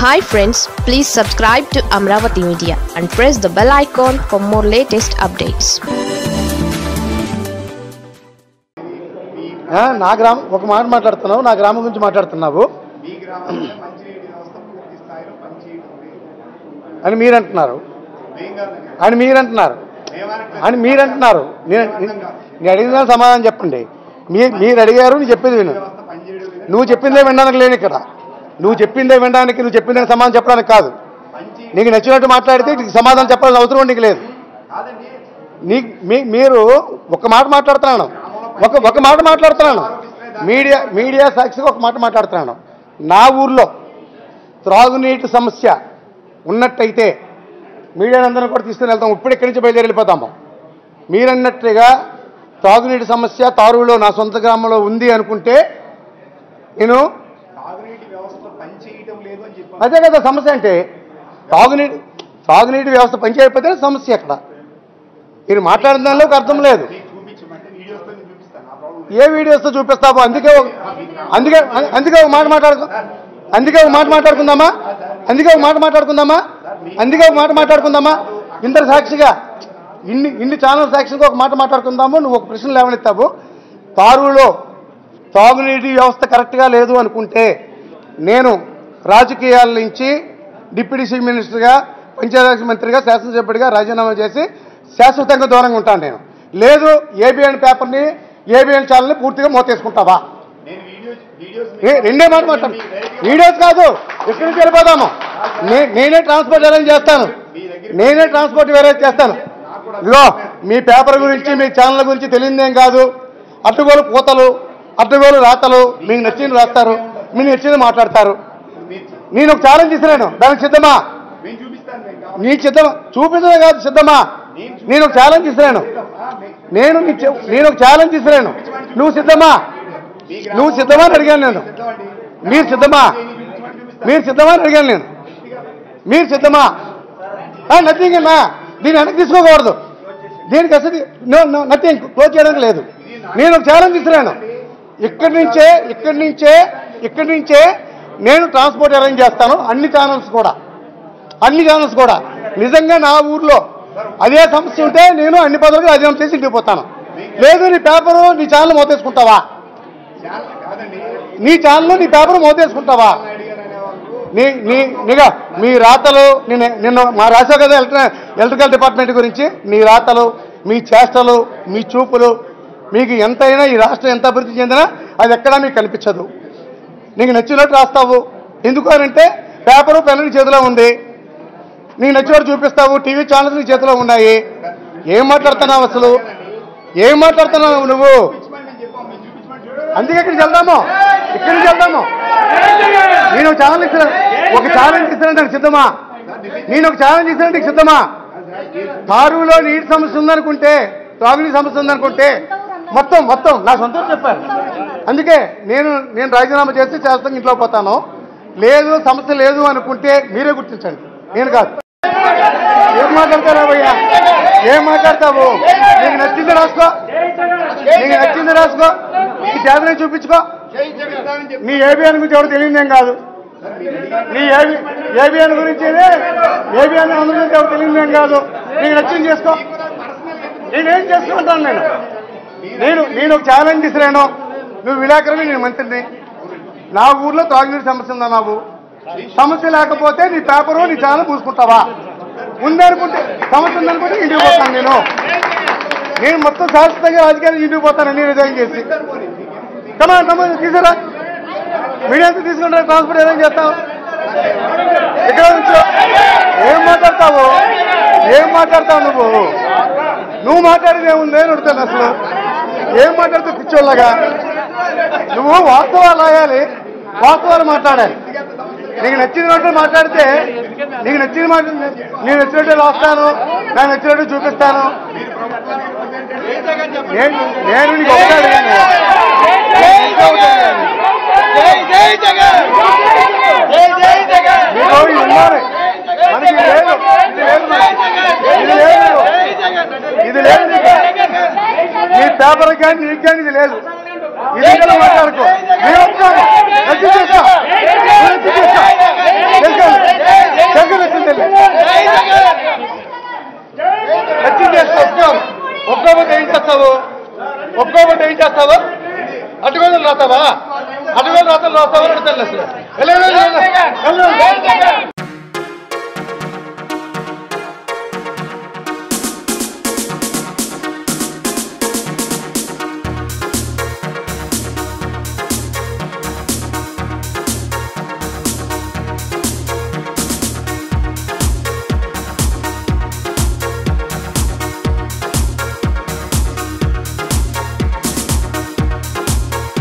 Hi friends please subscribe to Amaravati media and press the bell icon for more latest updates ఆ, నా గ్రామం ఒక మాట మాట్లాడుతున్నావు నా గ్రామం గురించి మాట్లాడుతున్నావు మీ గ్రామంలో మంచినీటి వ్యవస్థ పూర్తి స్థాయిలో పనిచేయడం లేదు అని మీరు అంటున్నారు మేం కాదండి అని మీరు అంటున్నారు మేమనట్లేదు. అని మీరు అంటున్నారు నేను నేను అడిగిన దానికి సమాధానం చెప్పండి మీ మీరు అడిగారు నేను చెప్పేది విను వ్యవస్థ పనిచేయడం లేదు నువ్వు చెప్పిందే వినడానికి లేని ఇక్కడ నువ్వు చెప్పిందే వినడానికి నువ్వు చెప్పిందే సమాధానం చెప్పడానికి కాదు మంచి నీకు నచ్చినట్టు మాట్లాడితే నీకు సమాధానం చెప్పాల్సిన అవసరం నీకు లేదు కాదండి నీ మీ- మీరు ఒక మాట మాట్లాడుతున్నాను ఒక ఒక మాట మాట్లాడుతున్నాను మీడియా మీడియా సాక్షిగా ఒక మాట మాట్లాడుతున్నాను నా ఊర్లో త్రాగునీటి సమస్య ఉన్నట్టయితే మీడియా అందరం కూడా తీసుకుని వెళ్తాం ఇప్పుడు ఇక్కడి నుంచి బయలుదేరి వెళ్ళిపోతాము మీరన్నట్టుగా త్రాగునీటి సమస్య తారులో నా సొంత గ్రామంలో ఉంది అనుకుంటే నేను తాగునీటి వ్యవస్థ పనిచేయడం లేదు అని చెప్పాను అదే కదా సమస్య అంటే తాగునీటి తాగునీటి వ్యవస్థ పనిచేయకపోతే సమస్య అక్కడ మీరు మాట్లాడిన దానిలో ఒక అర్థం లేదు మీకు చూపించమంటే వీడియోస్తో నేను చూపిస్తాను ఆ ప్రాబ్లం ఏ వీడియోస్తో చూపిస్తావు అందుకే ఒక- అందుకే అందుకే ఒక మాట మాట్లాడుకు అందుకే ఒక మాట మాట్లాడుకుందామా అందుకే ఒక మాట మాట్లాడుకుందామా అందుకే ఒక మాట మాట్లాడుకుందామా ఇందరు సాక్షిగా ఇన్ని ఇన్ని ఛానల్ సాక్షిగా ఒక మాట మాట్లాడుకుందాము నువ్వు ఒక ప్రశ్న లేవనెత్తావు తారులో తాగునీటి వ్యవస్థ కరెక్ట్గా లేదు అనుకుంటే నేను రాజకీయాల నుంచి డిప్యూటీ చీఫ్ మినిస్టర్గా పంచాయతీరాజ్ మంత్రిగా శాసనసభ్యుడిగా రాజీనామా చేసి శాశ్వతంగా దూరంగా ఉంటాను నేను లేదు ఏబిఎన్ పేపర్ని ఏబిఎన్ ఛానల్ని పూర్తిగా మోతేసుకుంటావా నేను వీడియోస్ వీడియోస్ ఏ, రెండే మాట మాట్లాడు వీడియోస్ కాదు ఎక్కడి నుంచి వెళ్ళిపోదాము నే- నేనే ట్రాన్స్పోర్ట్ అరేంజ్ చేస్తాను నేనే ట్రాన్స్పోర్ట్ అరేంజ్ చేస్తాను ఇదిగో మీ పేపర్ గురించి మీ ఛానల్ గురించి తెలియదేం కాదు అడ్డుగోలు పూతలు అడ్డుగోలు రాతలు మీకు నచ్చింది రాస్తారు మీకు నచ్చింది మాట్లాడతారు మీరు నేను ఒక ఛాలెంజ్ ఇస్తున్నాను దానికి సిద్ధమా మేము చూపిస్తాను మేము కావాలి నీ సిద్ధమా చూపించడం కాదు సిద్ధమా నేను ఒక ఛాలెంజ్ ఇస్తున్నాను నేను నీ చె- నేను ఒక ఛాలెంజ్ ఇస్తున్నాను నువ్వు సిద్ధమా నువ్వు సిద్ధమా అని అడిగాను నేను మీరు సిద్ధమా మీరు సిద్ధమా అని అడిగాను నేను మీరు సిద్ధమా నథింగ్ అన్నా దీన్ని వెనక్కి తీసుకోకూడదు దీనికి అసలు నో నో నథింగ్ క్లోజ్ చేయడానికి లేదు నేను ఒక ఛాలెంజ్ ఇస్తున్నాను ఇక్కడి నుంచే ఇక్కడి నుంచే ఇక్కడి నుంచే నేను ట్రాన్స్పోర్ట్ అరేంజ్ చేస్తాను అన్ని ఛానల్స్ కూడా అన్ని ఛానల్స్ కూడా నిజంగా నా ఊర్లో అదే సమస్య ఉంటే నేను అన్ని పదవులకు రాజీనామా చేసి ఇంటికి పోతాను లేదు నీ పేపరు నీ ఛానల్ మోతేసుకుంటావా ఛానల్ కాదండి నీ ఛానల్ నీ పేపర్ మోతేసుకుంటావా నాయుడు గారు అనేవాళ్ళు నీ నీ నిగా మీ రాతలు నిన్న నిన్న మా రాశావు కదా ఎలక్ట్రి ఎలక్ట్రికల్ డిపార్ట్మెంట్ గురించి నీ రాతలు మీ చేష్టలు మీ చూపులు మీకు ఎంతైనా ఈ రాష్ట్రం ఎంత అభివృద్ధి చెందినా అది ఎక్కడా మీకు కనిపించదు నీకు నచ్చినట్టు రాస్తావు ఎందుకు అంటే పేపరు పెన్ను నీ చేతిలో ఉంది నీకు నచ్చినట్టు చూపిస్తావు టీవీ ఛానల్స్ నీ చేతిలో ఉన్నాయి ఏం మాట్లాడుతున్నావు అసలు ఏం మాట్లాడుతున్నావు నువ్వు చూపించమని మేము చెప్పాం మేము చూపించమని చూడండి అందుకే ఇక్కడికి వెళ్దాము ఇక్కడి నుంచి వెళ్దాము నేను ఒక ఛాలెంజ్ ఇస్తాను ఒక ఛాలెంజ్ ఇస్తాను నాకు సిద్ధమా నేను ఒక ఛాలెంజ్ ఇస్తాను నీకు సిద్ధమా తారులో నీటి సమస్య ఉందనుకుంటే తాగునీటి సమస్య ఉందనుకుంటే మొత్తం మొత్తం నా సొంతం చెప్పాను అందుకే నేను నేను రాజీనామా చేస్తే చేస్తాను ఇంట్లో పోతాను లేదు సమస్య లేదు అనుకుంటే మీరే గుర్తించండి నేను కాదు ఏం మాట్లాడతారా భయ్యా ఏం మాట్లాడతావు నీకు నచ్చింది రాసుకో నీకు నచ్చింది రాసుకో నీ చేతనే చూపించుకో చూపిస్తామని చెప్పి నీ ఏబిఎన్ గురించి ఎవరు తెలియదేం కాదు నీ ఏబి ఏబిఎన్ గురించి ఏబిఎన్ గురించి ఎవరు తెలియదేం కాదు నీకు నచ్చింది చేసుకో నేనేం చేసుకుంటాను నేను నేను నేను ఒక ఛాలెంజ్ ఇస్తున్నాను నువ్వు విలేకరవి నేను మంత్రిని నా ఊర్లో తాగునీటి సమస్య ఉందా నాకు సమస్య లేకపోతే నీ పేపరు నీ ఛానల్ పూసుకుంటావా ఉందనుకుంటే సమస్య ఉందనుకుంటే ఇంటికి పోతాను నేను నేను మొత్తం శాశ్వతంగా రాజకీయాలు ఇంటికి పోతానని రిజైన్ చేసి కమా కమా తీసుకురా మీడియా తీసుకుంటారా ట్రాన్స్పోర్ట్ ఏదైనా చేస్తావు ఎక్కడ నుంచో ఏం మాట్లాడతావు ఏం మాట్లాడతావు నువ్వు నువ్వు మాట్లాడేది ఏముంది అని అడుగుతాను అసలు ఏం మాట్లాడుతావు పిచ్చోళ్ళగా నువ్వు వాస్తవాలు రాయాలి వాస్తవాలు మాట్లాడాలి నీకు నచ్చినట్టు మాట్లాడితే నీకు నచ్చిన మాట నేను నచ్చినట్టు రాస్తాను నాకు నచ్చినట్టు చూపిస్తాను నేను నేను నీకు ఒకటే అడిగాను నీకు ఒకటే అడిగాను. నీకు ఇది ఉండాలి మనకి ఇది లేదు ఇది లేదు మనకి. ఇది లేదు ఇది లేదు నీకు. నీ పేపర్ కానీ నీకు కానీ ఇది లేదు ఇది కూడా మాట్లాడుకో నేను వస్తాను నచ్చి చేస్తా నేను నచ్చి చేస్తా చేసుకోండి అటువేలు రాస్తావా అటువేలు రాస్తాను రాస్తావా అని అడుగుతాను అసలు వెళ్ళండి, వెళ్ళండి, వెళ్ళండి.